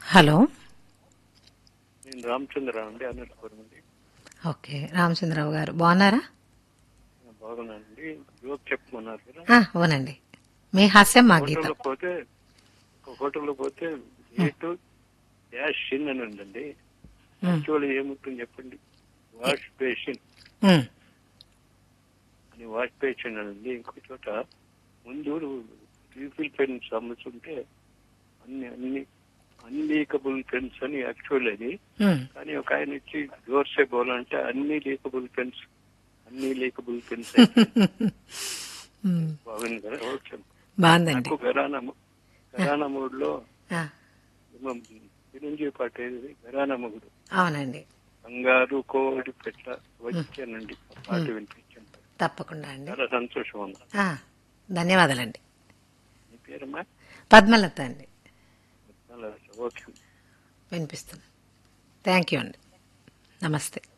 Hello నేను రామచంద్రరావు అండి అనంతపురం అండి ఓకే రామచంద్రరావు గారు బాగున్నారా బాగున్నానండి జోక్ చెప్పమన్నారు కదా ఆ, అవునండి మీ హాస్యం మా గీతం హోటల్లో పోతే ఒక హోటల్లో పోతే ఏటు డాష్ ఇన్ అని ఉందండి యాక్చువల్ ఏముంటుంది చెప్పండి వాష్ బేసిన్ ఉమ్, అని వాష్ బేసిన్ అని ఉంది ఇంకో చోట ముందు రీఫిల్ పెన్స్ అమ్ముతుంటే అన్ని అన్ని అన్లీకబుల్ పెన్స్ అని యాక్చువల్ అది ఉమ్. కానీ ఒక ఆయన ఇచ్చి జోర్సే బోలంటే అన్ని లీకబుల్ పెన్స్ అన్ని లీకబుల్ పెన్స్ ఉమ్, బాగుంది కదా ఓకే బాగుందండి నాకు గరానా గరానా మూడ్ లో ఆ, చిరంజీవి పాట ఏది గరానా మొగుడు అవునండి బంగారు కోడి పెట్ట వచ్చానండి ఆ పాట వినిపించాను తప్పకుండా అండి చాలా సంతోషం ఉంది ఆ, ధన్యవాదాలండి మీ పేరమ్మా పద్మలత అండి చాలా ఓకే వినిపిస్తుంది థ్యాంక్ యూ అండి నమస్తే